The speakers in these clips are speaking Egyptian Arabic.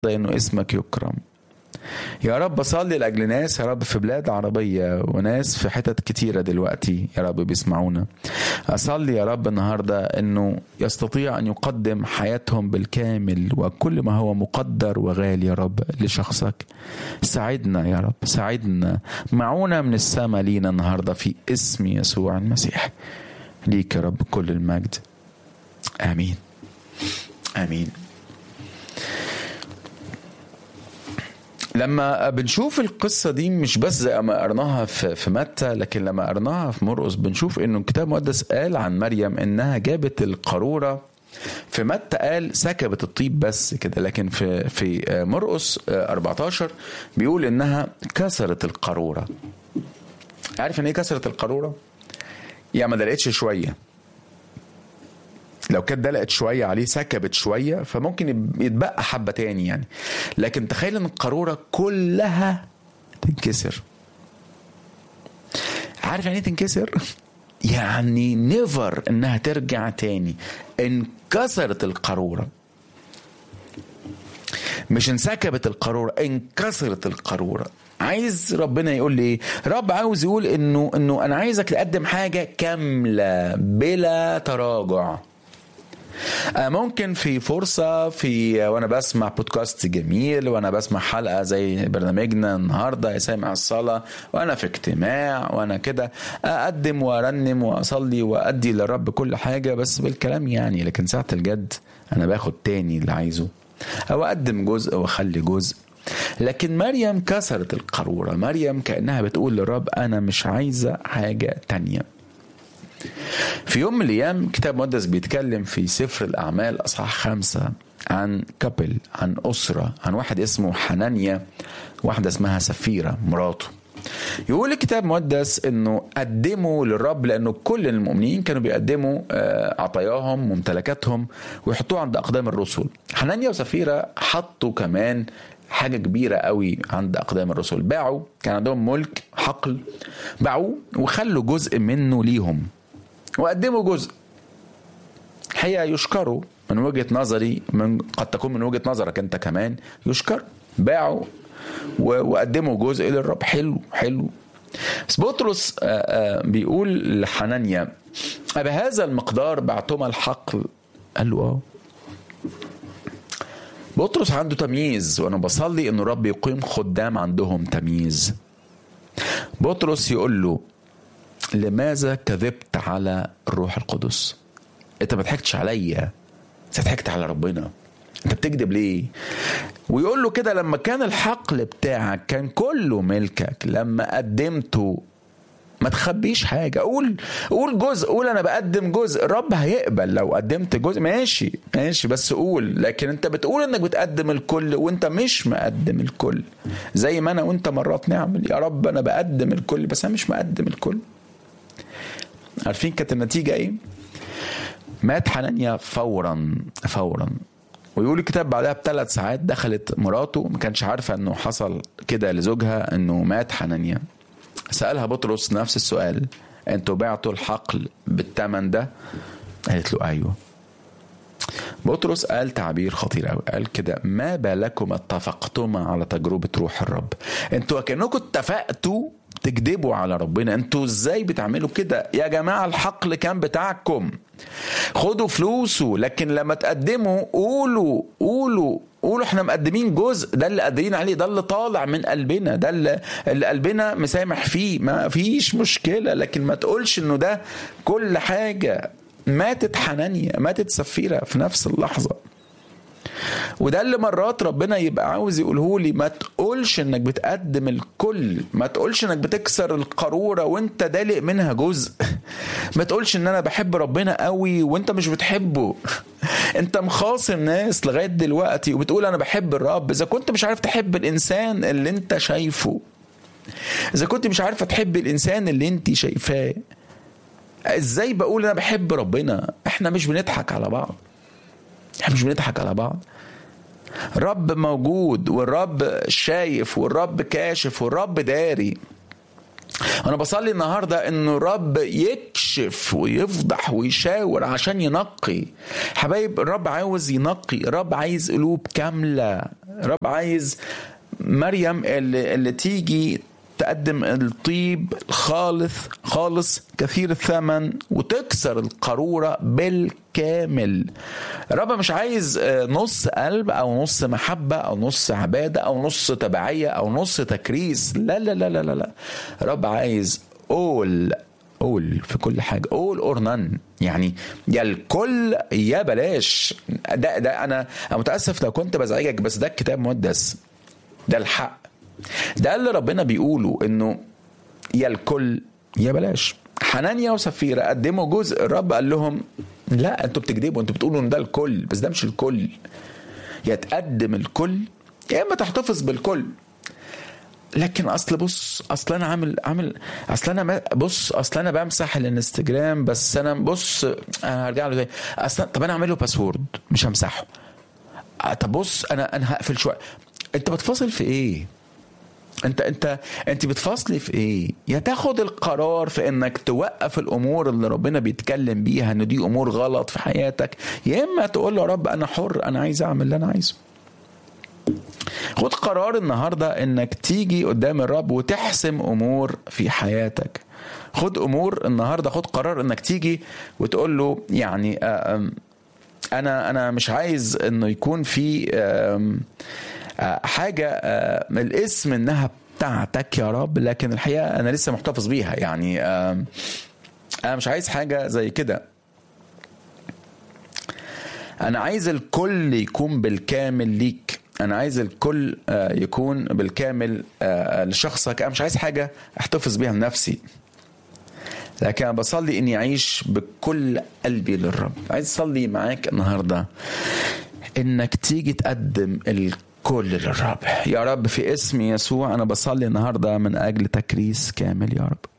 النهارده انه اسمك يكرم يا رب اصلي لاجل ناس يا رب في بلاد عربيه وناس في حتت كتيره دلوقتي يا رب بيسمعونا اصلي يا رب النهارده انه يستطيع ان يقدم حياتهم بالكامل وكل ما هو مقدر وغالي يا رب لشخصك ساعدنا يا رب ساعدنا معونا من السماء لينا النهارده في اسم يسوع المسيح ليك يا رب كل المجد امين امين لما بنشوف القصة دي مش بس زي ما قرناها في, في متى لكن لما قرناها في مرقس بنشوف انه الكتاب المقدس قال عن مريم انها جابت القارورة في متى قال سكبت الطيب بس كده لكن في في مرقس 14 بيقول انها كسرت القارورة عارف يعني ايه كسرت القارورة؟ يعني ما دلقتش شوية لو كانت دلقت شويه عليه سكبت شويه فممكن يتبقى حبه تاني يعني لكن تخيل ان القاروره كلها تنكسر عارف يعني ايه تنكسر يعني نيفر انها ترجع تاني انكسرت القاروره مش انسكبت القاروره انكسرت القاروره عايز ربنا يقول لي ايه رب عاوز يقول انه انه انا عايزك تقدم حاجه كامله بلا تراجع ممكن في فرصة في وأنا بسمع بودكاست جميل وأنا بسمع حلقة زي برنامجنا النهاردة سامع الصلاة وأنا في اجتماع وأنا كده أقدم وأرنم وأصلي وأدي للرب كل حاجة بس بالكلام يعني لكن ساعة الجد أنا باخد تاني اللي عايزه أو أقدم جزء وأخلي جزء لكن مريم كسرت القارورة مريم كأنها بتقول للرب أنا مش عايزة حاجة تانية في يوم من الايام كتاب مقدس بيتكلم في سفر الاعمال اصحاح خمسة عن كابل عن اسره عن واحد اسمه حنانيا واحده اسمها سفيره مراته يقول الكتاب المقدس انه قدموا للرب لانه كل المؤمنين كانوا بيقدموا عطاياهم وممتلكاتهم ويحطوها عند اقدام الرسل حنانيا وسفيره حطوا كمان حاجه كبيره قوي عند اقدام الرسل باعوا كان عندهم ملك حقل باعوه وخلوا جزء منه ليهم وقدموا جزء حقيقة يشكروا من وجهة نظري من قد تكون من وجهة نظرك انت كمان يشكر باعوا وقدموا جزء للرب حلو حلو بس بطرس بيقول لحنانيا بهذا المقدار بعتما الحقل قال له اه بطرس عنده تمييز وانا بصلي ان الرب يقيم خدام عندهم تمييز بطرس يقول له لماذا كذبت على الروح القدس انت ما ضحكتش عليا انت ضحكت على ربنا انت بتكذب ليه ويقول له كده لما كان الحقل بتاعك كان كله ملكك لما قدمته ما تخبيش حاجة قول قول جزء قول أنا بقدم جزء الرب هيقبل لو قدمت جزء ماشي ماشي بس قول لكن أنت بتقول إنك بتقدم الكل وأنت مش مقدم الكل زي ما أنا وأنت مرات نعمل يا رب أنا بقدم الكل بس أنا مش مقدم الكل عارفين كانت النتيجة إيه؟ مات حنانيا فورا فورا ويقول الكتاب بعدها بثلاث ساعات دخلت مراته ما كانش عارفة انه حصل كده لزوجها انه مات حنانيا سألها بطرس نفس السؤال انتوا بعتوا الحقل بالثمن ده قالت له ايوه بطرس قال تعبير خطير قوي قال كده ما بالكم اتفقتما على تجربة روح الرب انتوا كأنكم اتفقتوا تكذبوا على ربنا انتوا ازاي بتعملوا كده يا جماعة الحقل كان بتاعكم خدوا فلوسه لكن لما تقدموا قولوا قولوا قولوا احنا مقدمين جزء ده اللي قادرين عليه ده اللي طالع من قلبنا ده اللي, اللي قلبنا مسامح فيه ما فيش مشكلة لكن ما تقولش انه ده كل حاجة ماتت حنانيا ماتت سفيرة في نفس اللحظة وده اللي مرات ربنا يبقى عاوز يقوله لي ما تقولش انك بتقدم الكل ما تقولش انك بتكسر القارورة وانت دالق منها جزء ما تقولش ان انا بحب ربنا قوي وانت مش بتحبه انت مخاصم ناس لغاية دلوقتي وبتقول انا بحب الرب اذا كنت مش عارف تحب الانسان اللي انت شايفه اذا كنت مش عارفة تحب الانسان اللي انت شايفاه ازاي بقول انا بحب ربنا احنا مش بنضحك على بعض احنا مش بنضحك على بعض رب موجود والرب شايف والرب كاشف والرب داري انا بصلي النهارده انه الرب يكشف ويفضح ويشاور عشان ينقي حبايب الرب عاوز ينقي الرب عايز قلوب كامله رب عايز مريم اللي, اللي تيجي تقدم الطيب خالص خالص كثير الثمن وتكسر القارورة بالكامل الرب مش عايز نص قلب أو نص محبة أو نص عبادة أو نص تبعية أو نص تكريس لا لا لا لا لا, لا. الرب عايز أول قول في كل حاجة قول اور نان يعني يا الكل يا بلاش ده ده أنا أنا متأسف لو كنت بزعجك بس ده الكتاب مقدس ده الحق ده اللي ربنا بيقوله انه يا الكل يا بلاش حنانيا وسفيرة قدموا جزء الرب قال لهم لا انتوا بتكذبوا انتوا بتقولوا ان ده الكل بس ده مش الكل يا تقدم الكل يا اما تحتفظ بالكل لكن اصل بص اصل انا عامل عامل اصل انا بص اصل انا بمسح الانستجرام بس انا بص انا هرجع له تاني اصل طب انا اعمل له باسورد مش همسحه طب بص انا انا هقفل شويه انت بتفاصل في ايه؟ انت انت انت بتفاصلي في ايه؟ يا تاخد القرار في انك توقف الامور اللي ربنا بيتكلم بيها ان دي امور غلط في حياتك يا اما تقول له يا رب انا حر انا عايز اعمل اللي انا عايزه. خد قرار النهارده انك تيجي قدام الرب وتحسم امور في حياتك. خد امور النهارده خد قرار انك تيجي وتقول له يعني انا انا مش عايز انه يكون في حاجه الاسم انها بتاعتك يا رب لكن الحقيقه انا لسه محتفظ بيها يعني انا مش عايز حاجه زي كده انا عايز الكل يكون بالكامل ليك انا عايز الكل يكون بالكامل لشخصك انا مش عايز حاجه احتفظ بيها لنفسي لكن انا بصلي اني اعيش بكل قلبي للرب عايز اصلي معاك النهارده انك تيجي تقدم الكل للرب يا رب في اسم يسوع انا بصلي النهارده من اجل تكريس كامل يا رب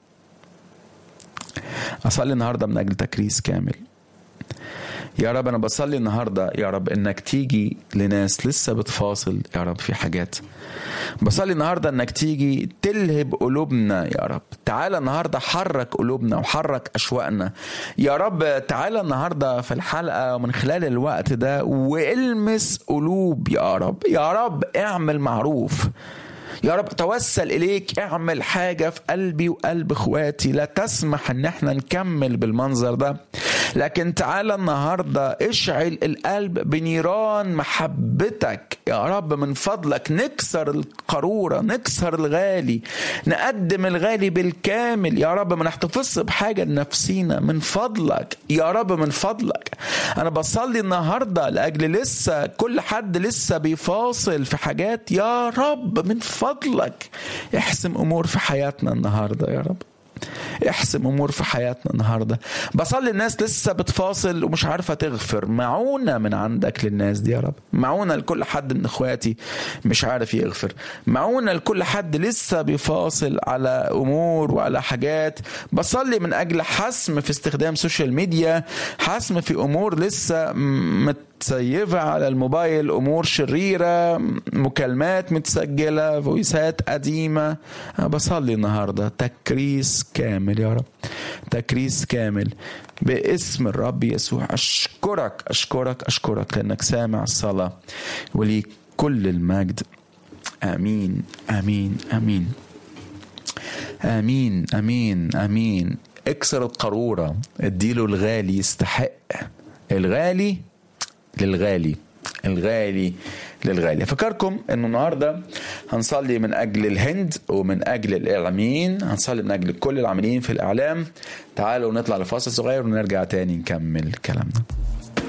اصلي النهارده من اجل تكريس كامل يا رب انا بصلي النهارده يا رب انك تيجي لناس لسه بتفاصل يا رب في حاجات بصلي النهارده انك تيجي تلهب قلوبنا يا رب تعالى النهارده حرك قلوبنا وحرك اشواقنا يا رب تعالى النهارده في الحلقه ومن خلال الوقت ده والمس قلوب يا رب يا رب اعمل معروف يا رب توسل اليك اعمل حاجه في قلبي وقلب اخواتي لا تسمح ان احنا نكمل بالمنظر ده لكن تعالى النهارده اشعل القلب بنيران محبتك يا رب من فضلك نكسر القاروره نكسر الغالي نقدم الغالي بالكامل يا رب ما نحتفظش بحاجه لنفسينا من فضلك يا رب من فضلك انا بصلي النهارده لاجل لسه كل حد لسه بيفاصل في حاجات يا رب من فضلك احسم امور في حياتنا النهارده يا رب احسم امور في حياتنا النهارده بصلي الناس لسه بتفاصل ومش عارفه تغفر معونه من عندك للناس دي يا رب معونه لكل حد من اخواتي مش عارف يغفر معونه لكل حد لسه بيفاصل على امور وعلى حاجات بصلي من اجل حسم في استخدام سوشيال ميديا حسم في امور لسه متسيفة على الموبايل أمور شريرة مكالمات متسجلة فويسات قديمة أنا بصلي النهاردة تكريس كامل يا رب تكريس كامل باسم الرب يسوع أشكرك أشكرك أشكرك لأنك سامع الصلاة وليك كل المجد آمين آمين آمين آمين آمين آمين اكسر القارورة اديله الغالي يستحق الغالي للغالي الغالي للغالي افكركم انه النهارده هنصلي من اجل الهند ومن اجل الاعلاميين هنصلي من اجل كل العاملين في الاعلام تعالوا نطلع لفاصل صغير ونرجع تاني نكمل كلامنا